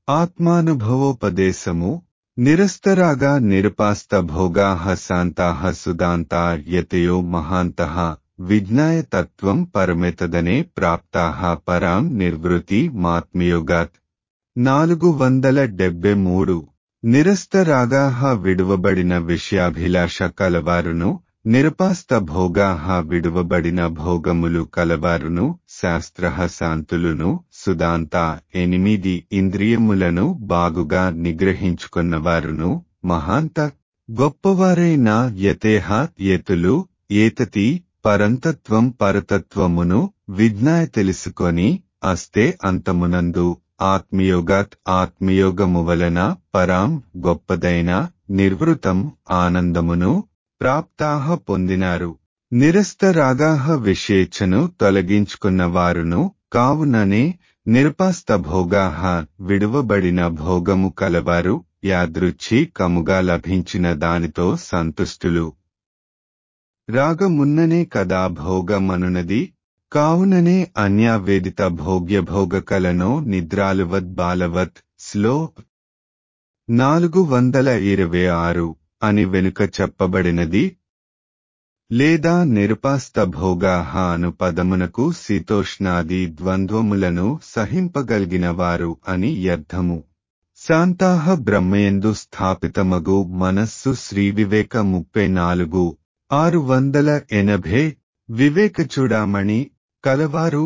ఆత్మానుభవోపదేశము నిరస్తరాగా నిరుపాస్త భోగాః శాంతాః సుదాంతా యతయో మహాంతః విజ్ఞాయ తత్వం పరమెతదనే ప్రాప్తాః పరాం నిర్వృతి మాత్మయోగాత్ నాలుగు వందల డెబ్బై మూడు నిరస్తరాగాః విడువబడిన విషయాభిలాష కలవారును నిరపాస్త భోగాః విడువబడిన భోగములు కలవారును శాస్త్రః శాంతులును సుదాంత ఎనిమిది ఇంద్రియములను బాగుగా నిగ్రహించుకున్నవారును మహాంత గొప్పవారైన యతేహ యతులు ఏతతి పరంతత్వం పరతత్వమును విజ్ఞాయ తెలుసుకొని అస్తే అంతమునందు ఆత్మయోగాత్ ఆత్మయోగము వలన పరాం గొప్పదైన నిర్వృతం ఆనందమును ప్రాప్తాహ పొందినారు నిరస్తరాగాహ విషేచ్ఛను తొలగించుకున్నవారును కావుననే నిరపాస్త భోగాహ విడువబడిన భోగము కలవారు యాదృచ్ఛికముగా లభించిన దానితో సంతుష్టులు రాగమున్ననే కదా భోగమనునది కావుననే అన్యావేదిత భోగ్య భోగ కలనో నిద్రాలువత్ బాలవత్ స్లో నాలుగు వందల ఇరవై ఆరు అని వెనుక చెప్పబడినది లేదా నిరుపాస్త భోగాహ అను పదమునకు శీతోష్ణాది ద్వంద్వములను సహింపగలిగినవారు అని అర్థము శాంతాహ బ్రహ్మయందు స్థాపితమగు మనస్సు శ్రీ వివేక ముప్పై నాలుగు ఆరు వందల ఎనభై వివేక చూడామణి కలవారు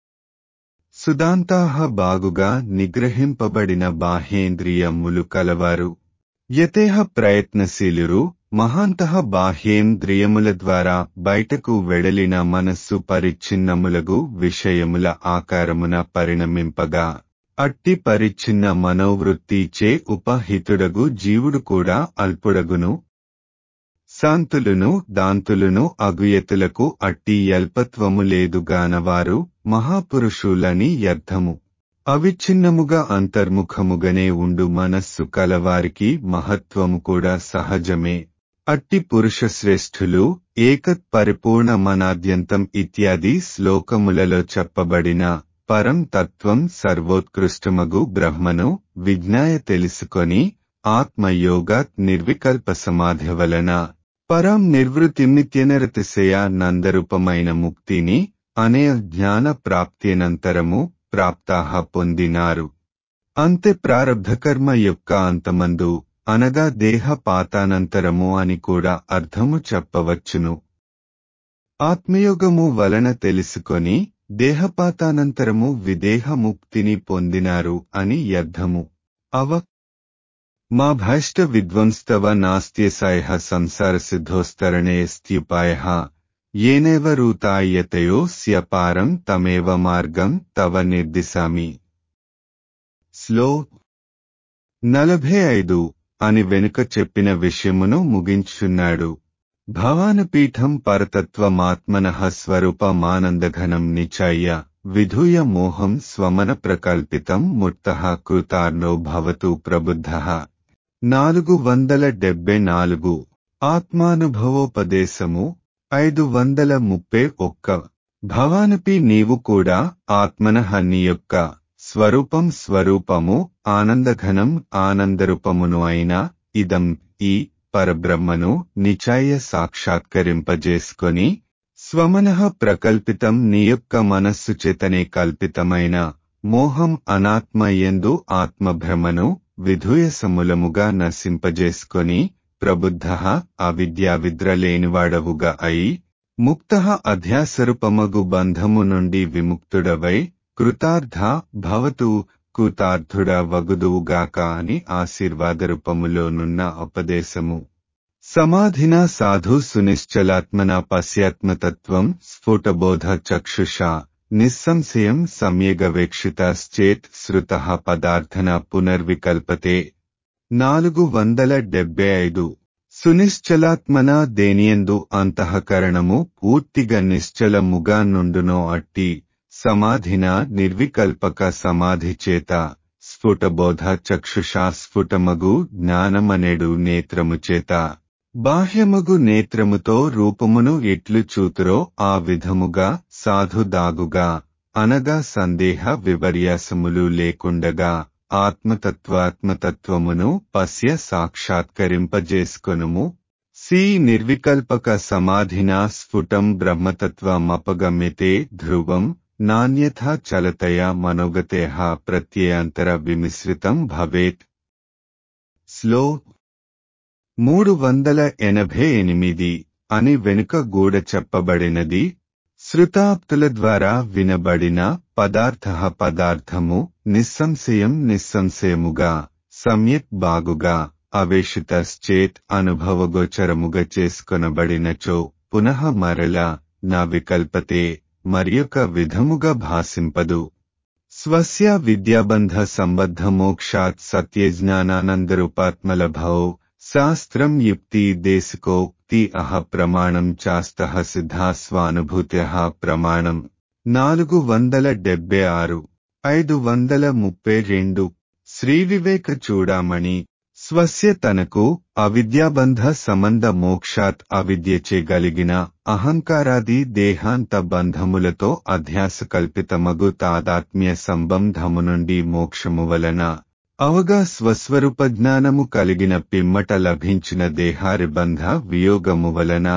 సుదాంతాహ బాగుగా నిగ్రహింపబడిన బాహ్యేంద్రియములు కలవారు యతేహ ప్రయత్నశీలురు మహాంతః బాహ్యేంద్రియముల ద్వారా బయటకు వెడలిన మనస్సు పరిచ్ఛిన్నములగు విషయముల ఆకారమున పరిణమింపగా అట్టి పరిచ్ఛిన్న మనోవృత్తిచే ఉపహితుడగు జీవుడు కూడా అల్పుడగును శాంతులును దాంతులును అగుయతులకు అట్టి అల్పత్వము లేదుగానవారు మహాపురుషులని అర్థము అవిచ్ఛిన్నముగా అంతర్ముఖముగనే ఉండు మనస్సు కలవారికి మహత్వము కూడా సహజమే అట్టి పురుష శ్రేష్ఠులు ఏకత్ పరిపూర్ణ మనాద్యంతం ఇత్యాది శ్లోకములలో చెప్పబడిన పరం తత్వం సర్వోత్కృష్టమగు బ్రహ్మను విజ్ఞాయ తెలుసుకొని ఆత్మయోగాత్ నిర్వికల్ప సమాధి వలన పరం నిర్వృతిమిత్యనరతిశయ నందరూపమైన ముక్తిని అనే జ్ఞాన ప్రాప్తినంతరము ప్రాప్తాహ పొందినారు అంతే ప్రారబ్ధకర్మ యొక్క అంతమందు అనగా దేహ పాతానంతరము అని కూడా అర్థము చెప్పవచ్చును ఆత్మయోగము వలన తెలుసుకొని దేహపాతానంతరము విదేహ ముక్తిని పొందినారు అని అర్థము అవ మా భైష్ట విద్వంస్తవ నాస్త్యసాయ సంసార సిద్ధోస్తరణే స్థ్యుపాయ ఏనేవ రూతాయతయో స్యపారం తమేవ మార్గం తవ నిర్దిశామి స్లో నలభై ఐదు అని వెనుక చెప్పిన విషయమును ముగించున్నాడు భవానపీఠం పరతత్వమాత్మన స్వరూపమానందఘనం నిచాయ్య విధూయ మోహం స్వమన ప్రకల్పితం ముక్త కృతార్నో భవతు ప్రబుద్ధ నాలుగు వందల డెబ్బై నాలుగు ఆత్మానుభవోపదేశము ఐదు వందల ముప్పై ఒక్క భవానపి నీవు కూడా ఆత్మనః నీ యొక్క స్వరూపం స్వరూపము ఆనందఘనం ఆనందరూపమును అయిన ఇదం ఈ పరబ్రహ్మను నిచాయ సాక్షాత్కరింపజేసుకొని స్వమనః ప్రకల్పితం నీ యొక్క మనస్సు చేతనే కల్పితమైన మోహం అనాత్మ ఎందు ఆత్మభ్రమను విధూయ సమూలముగా నశింపజేసుకొని ప్రబుద్ధ అవిద్యావిద్రలేనివాడవుగా అయి ముక్త అధ్యాసరూపమగు బంధము నుండి విముక్తుడవై కృతార్థ భవతు కృతార్థుడ వగుదువుగాక అని ఆశీర్వాద రూపములోనున్న ఉపదేశము సమాధిన సాధు సునిశ్చలాత్మన పశ్యాత్మతత్వం స్ఫుటబోధ చక్షుషా నిస్సంశయం సమ్యగవేక్షితశ్చేత్ శృత పదార్థన పునర్వికల్పతే నాలుగు వందల డెబ్బై ఐదు సునిశ్చలాత్మన దేనియందు అంతఃకరణము పూర్తిగా నిశ్చలముగా నుండునో అట్టి సమాధిన నిర్వికల్పక సమాధి చేత స్ఫుటబోధ చక్షుషా స్ఫుటమగు జ్ఞానమనేడు నేత్రము చేత బాహ్యమగు నేత్రముతో రూపమును ఎట్లు చూతురో ఆ విధముగా సాధుదాగుగా అనగా సందేహ విపర్యాసములు లేకుండగా ఆత్మతత్వాత్మతత్వమును పశ్య సాక్షాత్కరింపజేసుకొనుము సి నిర్వికల్పక సమాధినా స్ఫుటం బ్రహ్మతత్వమపగమ్యతే ధ్రువం నాణ్యథా చలతయా మనోగతేహ ప్రత్యయాంతర విమిశ్రితం భవేత్ స్లో మూడు వందల ఎనభై ఎనిమిది అని వెనుక గూడ చెప్పబడినది శృతాప్తుల ద్వారా వినబడిన పదార్థ పదార్థము నిస్సంశయం నిస్సంశయముగా సమ్యక్ బాగుగా అవేషితశ్చేత్ అనుభవగోచరముగా చేసుకొనబడినచో పునః మరల నా వికల్పతే మరియొక విధముగా భాసింపదు స్వస్య విద్యాబంధ సంబద్ధ మోక్షాత్ సత్యజ్ఞానానందరూపాత్మలభౌ శాస్త్రం యుక్తి దేశికోక్తి అహ ప్రమాణం చాస్త సిద్ధా స్వానుభూత్య ప్రమాణం నాలుగు వందల డెబ్బై ఆరు ఐదు వందల ముప్పై రెండు శ్రీ వివేక చూడామణి స్వస్య తనకు అవిద్యాబంధ సంబంధ మోక్షాత్ అవిద్యచే గలిగిన అహంకారాది దేహాంత బంధములతో అధ్యాస కల్పితమగు తాదాత్మ్య సంబంధము నుండి మోక్షము వలన అవగా స్వస్వరూప జ్ఞానము కలిగిన పిమ్మట లభించిన దేహారిబంధ వియోగము వలన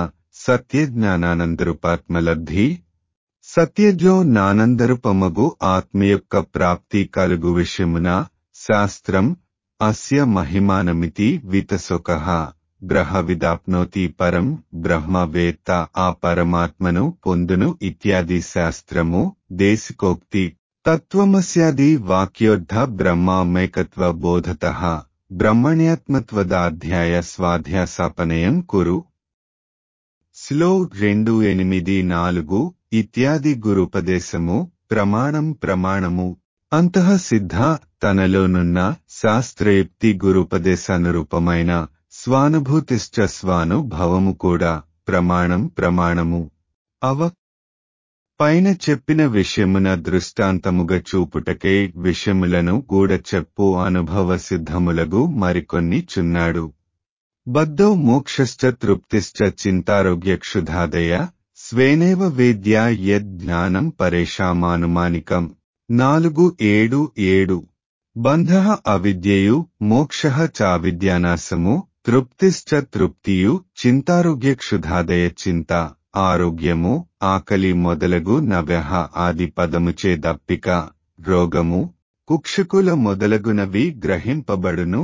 సత్యజ్ఞానానందరూపాత్మలబ్ధి సత్యజో నానందరూపమగు ఆత్మ యొక్క ప్రాప్తి కలుగు విషయమున శాస్త్రం అస్య మహిమానమితి వితసొక గ్రహ విదాప్నోతి పరం బ్రహ్మవేత్త ఆ పరమాత్మను పొందును ఇత్యాది శాస్త్రము దేశికోక్తి తత్వమస్యాది వాక్యోద్ధ బ్రహ్మామేకత్వ బోధత బ్రహ్మణ్యాత్మత్వదాధ్యాయ స్వాధ్యాసాపనయం కురు స్లో రెండు ఎనిమిది నాలుగు ఇత్యాది గురుపదేశము ప్రమాణం ప్రమాణము అంతః సిద్ధ తనలోనున్న శాస్త్రయుక్తి గురుపదేశానురూపమైన స్వానుభూతిశ్చ స్వానుభవము కూడా ప్రమాణం ప్రమాణము అవ పైన చెప్పిన విషయమున దృష్టాంతముగా చూపుటకే విషయములను గూడ చెప్పు అనుభవ సిద్ధములగు మరికొన్ని చున్నాడు బద్ధో మోక్షశ్చ తృప్తిశ్చ చింతారోగ్యక్షుధాదయ స్వేనేవ వేద్యా యజ్ఞానం పరేషామానుమానికం నాలుగు ఏడు ఏడు బంధ అవిద్యయు మోక్ష చావిద్యానాశము తృప్తిశ్చ తృప్తియు చింతారోగ్యక్షుధాదయ చింత ఆరోగ్యము ఆకలి మొదలగు నవ్యహ ఆది పదముచే దప్పిక రోగము కుక్షకుల మొదలగునవి గ్రహింపబడును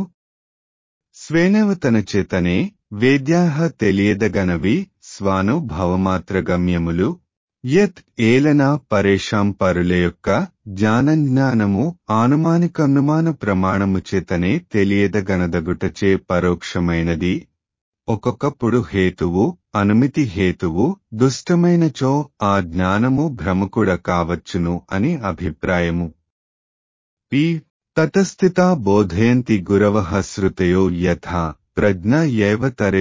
స్వేనవతన చేతనే వేద్యాహ తెలియదగనవి స్వానుభవమాత్రగమ్యములు యత్ ఏలనా పరేషాం పరుల యొక్క జ్ఞానజ్ఞానము ఆనుమానికనుమాన ప్రమాణము చేతనే తెలియదగనదగుటచే పరోక్షమైనది ఒక్కొక్కప్పుడు హేతువు అనుమితి హేతువు దుష్టమైనచో ఆ జ్ఞానము భ్రమకుడ కావచ్చును అని అభిప్రాయము పి తతస్థిత బోధయంతి గురవ శృతయో యథా ప్రజ్ఞ ఏవ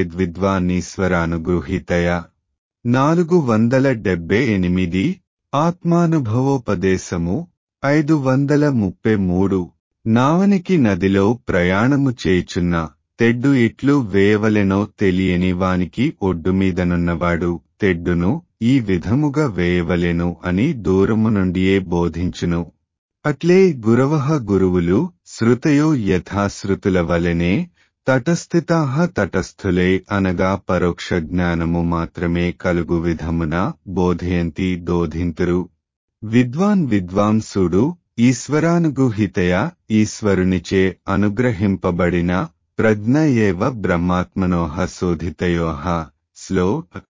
తరేద్విద్వాన్నీశ్వరానుగృహీతయ నాలుగు వందల డెబ్బై ఎనిమిది ఆత్మానుభవోపదేశము ఐదు వందల ముప్పై మూడు నావనికి నదిలో ప్రయాణము చేయుచున్న తెడ్డు ఇట్లు వేయవలెనో తెలియని వానికి ఒడ్డుమీదనున్నవాడు తెడ్డును ఈ విధముగా వేయవలెను అని దూరము నుండియే బోధించును అట్లే గురవహ గురువులు శృతయో యథాశ్రుతుల వలెనే తటస్థితాహ తటస్థులే అనగా పరోక్ష జ్ఞానము మాత్రమే కలుగు విధమున బోధయంతి దోధింతురు విద్వాన్ విద్వాంసుడు ఈశ్వరానుగృహితయ ఈశ్వరునిచే అనుగ్రహింపబడిన ప్రజ్ఞ ఏవ బ్రహ్మాత్మనోహ శోధితయోహ శ్లో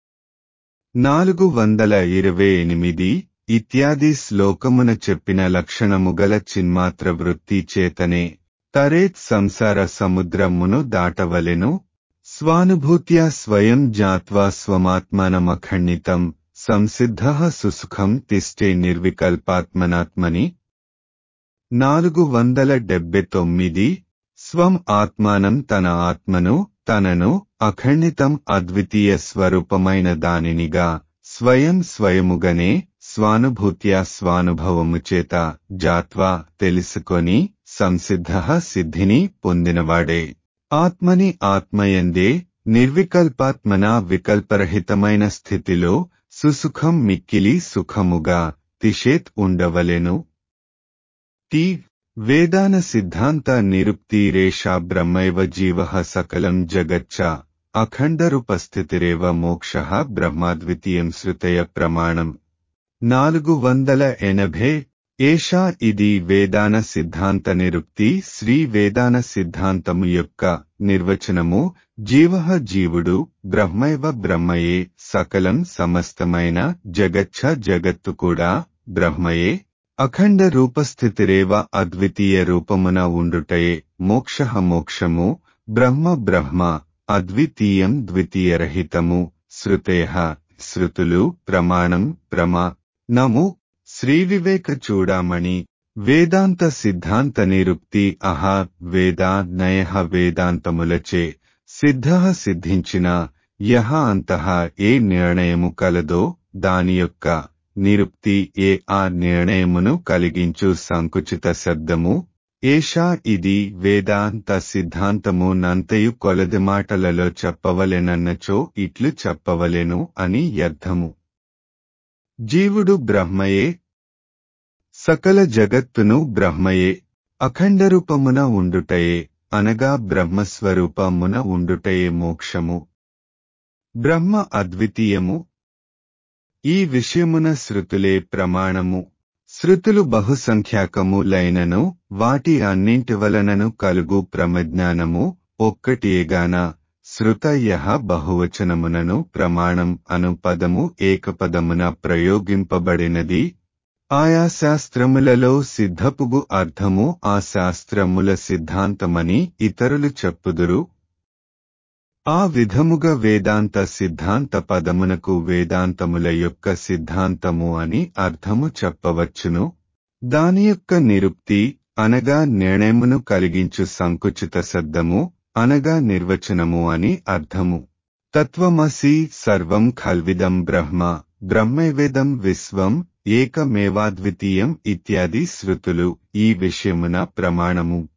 నాలుగు వందల ఇరవై ఎనిమిది ఇత్యాది శ్లోకమున చెప్పిన లక్షణముగల చిన్మాత్ర వృత్తి చేతనే తరేత్ సంసార సముద్రమును దాటవలెను స్వానుభూత్యా స్వయం జాత్వా స్వమాత్మానమఖండితం సంసిద్ధ సుసుఖం తిష్టే నిర్వికల్పాత్మనాత్మని నాలుగు వందల డెబ్బై తొమ్మిది స్వం ఆత్మానం తన ఆత్మను తనను అఖండితం అద్వితీయ స్వరూపమైన దానినిగా స్వయం స్వయముగనే స్వానుభూత్యా స్వానుభవము చేత జాత్వా తెలుసుకొని సంసిద్ధ సిద్ధిని పొందినవాడే ఆత్మని ఆత్మయందే నిర్వికల్పాత్మన వికల్పరహితమైన స్థితిలో సుసుఖం మిక్కిలి సుఖముగా తిషేత్ ఉండవలెను టి వేదాన సిద్ధాంత నిరుక్తిరేషా బ్రహ్మైవ జీవ సకలం జగచ్చ అఖండరుపస్థితిరేవ మోక్ష బ్రహ్మాద్వితీయం శృతయ ప్రమాణం నాలుగు వందల ఎనభై ఏషా ఇది వేదాన సిద్ధాంత నిరుక్తి శ్రీ వేదాన సిద్ధాంతము యొక్క నిర్వచనము జీవ జీవుడు బ్రహ్మైవ బ్రహ్మయే సకలం సమస్తమైన జగచ్చ జగత్తు కూడా బ్రహ్మయే అఖండ రూపస్థితిరేవ అద్వితీయ రూపమున ఉండుటయే మోక్ష మోక్షము బ్రహ్మ బ్రహ్మ అద్వితీయం ద్వితీయరహితము శృతయ శృతులు ప్రమాణం ప్రమా నము శ్రీవివేక చూడామణి వేదాంత సిద్ధాంత నిరుక్తి అహ వేదా నయ వేదాంతములచే సిద్ధ సిద్ధించిన యహ అంతః ఏ నిర్ణయము కలదో దాని యొక్క నిరుక్తి ఏ ఆ నిర్ణయమును కలిగించు సంకుచిత శబ్దము ఏషా ఇది వేదాంత సిద్ధాంతము నంతయు కొలది మాటలలో చెప్పవలెనన్నచో ఇట్లు చెప్పవలెను అని అర్థము జీవుడు బ్రహ్మయే సకల జగత్తును బ్రహ్మయే అఖండరూపమున ఉండుటయే అనగా బ్రహ్మస్వరూపమున ఉండుటయే మోక్షము బ్రహ్మ అద్వితీయము ఈ విషయమున శృతులే ప్రమాణము శృతులు బహుసంఖ్యాకములైనను వాటి అన్నింటి వలనను కలుగు ప్రమజ్ఞానము ఒక్కటియేగాన శృతయ బహువచనమునను ప్రమాణం అను పదము ఏకపదమున ప్రయోగింపబడినది ఆయా శాస్త్రములలో సిద్ధపుగు అర్థము ఆ శాస్త్రముల సిద్ధాంతమని ఇతరులు చెప్పుదురు ఆ విధముగా వేదాంత సిద్ధాంత పదమునకు వేదాంతముల యొక్క సిద్ధాంతము అని అర్థము చెప్పవచ్చును దాని యొక్క నిరుక్తి అనగా నిర్ణయమును కలిగించు సంకుచిత శబ్దము అనగా నిర్వచనము అని అర్థము తత్వమసి సర్వం ఖల్విదం బ్రహ్మ బ్రహ్మైవేదం విశ్వం ఏకమేవాద్వితీయం ఇత్యాది శృతులు ఈ విషయమున ప్రమాణము